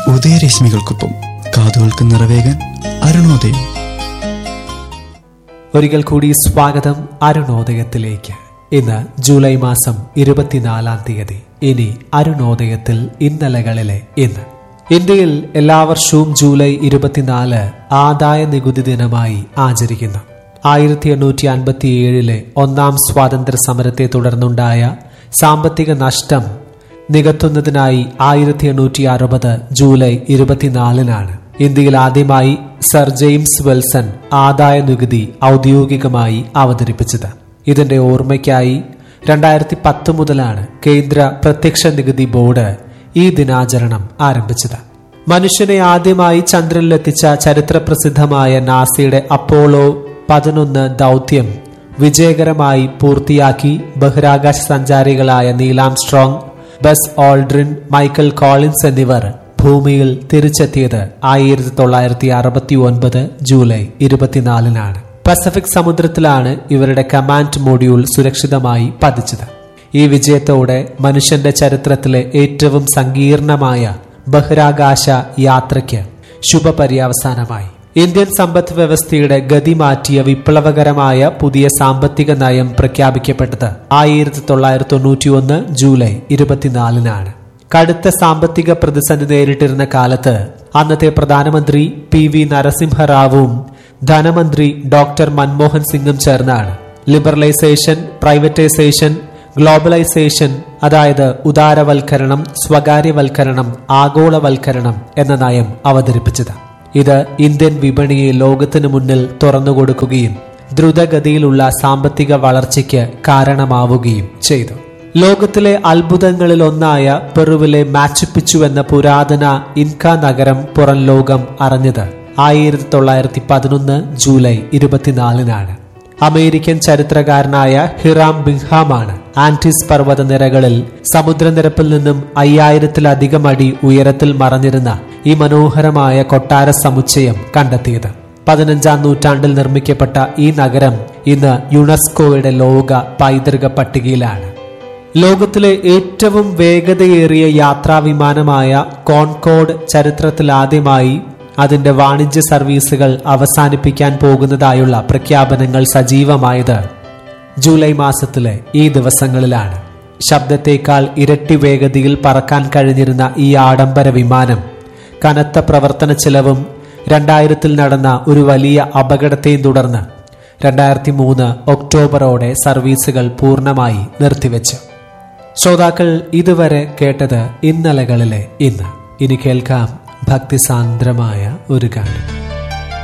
ഉദയരശ്മികൾക്കൊപ്പം കാതുകൾക്ക് നിറവേകാൻ അരുണോദയം ഒരിക്കൽ കൂടി സ്വാഗതം അരുണോദയത്തിലേക്ക് ഇന്ന് ജൂലൈ മാസം ഇരുപത്തിനാലാം തീയതി ഇനി അരുണോദയത്തിൽ ഇന്നലകളിലെ ഇന്ന് ഇന്ത്യയിൽ എല്ലാ വർഷവും ജൂലൈ ഇരുപത്തിനാല് ആദായ നികുതി ദിനമായി ആചരിക്കുന്നു ആയിരത്തി എണ്ണൂറ്റി അൻപത്തി ഏഴിലെ ഒന്നാം സ്വാതന്ത്ര്യ സമരത്തെ തുടർന്നുണ്ടായ സാമ്പത്തിക നഷ്ടം നികത്തുന്നതിനായി ആയിരത്തി എണ്ണൂറ്റി അറുപത് ജൂലൈ ഇരുപത്തിനാലിനാണ് ഇന്ത്യയിൽ ആദ്യമായി സർ ജെയിംസ് വെൽസൺ ആദായ നികുതി ഔദ്യോഗികമായി അവതരിപ്പിച്ചത് ഇതിന്റെ ഓർമ്മയ്ക്കായി രണ്ടായിരത്തി പത്ത് മുതലാണ് കേന്ദ്ര പ്രത്യക്ഷ നികുതി ബോർഡ് ഈ ദിനാചരണം ആരംഭിച്ചത് മനുഷ്യനെ ആദ്യമായി ചന്ദ്രനിലെത്തിച്ച ചരിത്രപ്രസിദ്ധമായ നാസയുടെ അപ്പോളോ പതിനൊന്ന് ദൗത്യം വിജയകരമായി പൂർത്തിയാക്കി ബഹിരാകാശ സഞ്ചാരികളായ Neil Armstrong Buzz Aldrin Michael Collins എന്നിവർ ഭൂമിയിൽ തിരിച്ചെത്തിയത് ആയിരത്തി തൊള്ളായിരത്തി അറുപത്തി ഒൻപത് ജൂലൈ ഇരുപത്തിനാലിനാണ് പസഫിക് സമുദ്രത്തിലാണ് ഇവരുടെ കമാൻഡ് മൊഡ്യൂൾ സുരക്ഷിതമായി പതിച്ചത് ഈ വിജയത്തോടെ മനുഷ്യന്റെ ചരിത്രത്തിലെ ഏറ്റവും സങ്കീർണമായ ബഹിരാകാശ യാത്രയ്ക്ക് ശുഭപര്യവസാനമായി ഇന്ത്യൻ സമ്പദ് വ്യവസ്ഥയുടെ ഗതി മാറ്റിയ വിപ്ലവകരമായ പുതിയ സാമ്പത്തിക നയം പ്രഖ്യാപിക്കപ്പെട്ടത് ആയിരത്തി തൊള്ളായിരത്തി തൊണ്ണൂറ്റി ഒന്ന് ജൂലൈ ഇരുപത്തിനാലിനാണ് കടുത്ത സാമ്പത്തിക പ്രതിസന്ധി നേരിട്ടിരുന്ന കാലത്ത് അന്നത്തെ പ്രധാനമന്ത്രി പി വി നരസിംഹറാവുവും ധനമന്ത്രി ഡോക്ടർ മൻമോഹൻ സിംഗും ചേർന്നാണ് ലിബറലൈസേഷൻ പ്രൈവറ്റൈസേഷൻ ഗ്ലോബലൈസേഷൻ അതായത് ഉദാരവൽക്കരണം സ്വകാര്യവൽക്കരണം ആഗോളവൽക്കരണം എന്ന നയം അവതരിപ്പിച്ചത് ഇത് ഇന്ത്യൻ വിപണിയെ ലോകത്തിനു മുന്നിൽ തുറന്നുകൊടുക്കുകയും ദ്രുതഗതിയിലുള്ള സാമ്പത്തിക വളർച്ചയ്ക്ക് കാരണമാവുകയും ചെയ്തു ലോകത്തിലെ അത്ഭുതങ്ങളിൽ ഒന്നായ പെറുവിലെ മാച്ചുപിച്ചു എന്ന പുരാതന ഇൻക നഗരം പുറം ലോകം അറിഞ്ഞത് ആയിരത്തി തൊള്ളായിരത്തി പതിനൊന്ന് ജൂലൈ ഇരുപത്തിനാലിനാണ് അമേരിക്കൻ ചരിത്രകാരനായ ഹിറാം ബിങ്ഹാമാണ് ആന്റിസ് പർവ്വത നിരകളിൽ സമുദ്രനിരപ്പിൽ നിന്നും അയ്യായിരത്തിലധികം അടി ഉയരത്തിൽ മറഞ്ഞിരുന്ന ഈ മനോഹരമായ കൊട്ടാര സമുച്ചയം കണ്ടെത്തിയത് പതിനഞ്ചാം നൂറ്റാണ്ടിൽ നിർമ്മിക്കപ്പെട്ട ഈ നഗരം ഇന്ന് യുനെസ്കോയുടെ ലോക പൈതൃക പട്ടികയിലാണ് ലോകത്തിലെ ഏറ്റവും വേഗതയേറിയ യാത്രാ വിമാനമായ കോൺകോഡ് ചരിത്രത്തിലാദ്യമായി അതിന്റെ വാണിജ്യ സർവീസുകൾ അവസാനിപ്പിക്കാൻ പോകുന്നതായുള്ള പ്രഖ്യാപനങ്ങൾ സജീവമായത് ജൂലൈ മാസത്തിലെ ഈ ദിവസങ്ങളിലാണ് ശബ്ദത്തേക്കാൾ ഇരട്ടി വേഗതയിൽ പറക്കാൻ കഴിഞ്ഞിരുന്ന ഈ ആഡംബര വിമാനം കനത്ത പ്രവർത്തന ചെലവും രണ്ടായിരത്തിൽ നടന്ന ഒരു വലിയ അപകടത്തെയും തുടർന്ന് രണ്ടായിരത്തി മൂന്ന് ഒക്ടോബറോടെ സർവീസുകൾ പൂർണ്ണമായി നിർത്തിവെച്ചു ശ്രോതാക്കൾ ഇതുവരെ കേട്ടത് ഇന്നലകളിലെ ഇന്ന് ഇനി കേൾക്കാം ഭക്തിസാന്ദ്രമായ ഒരു ഗാനം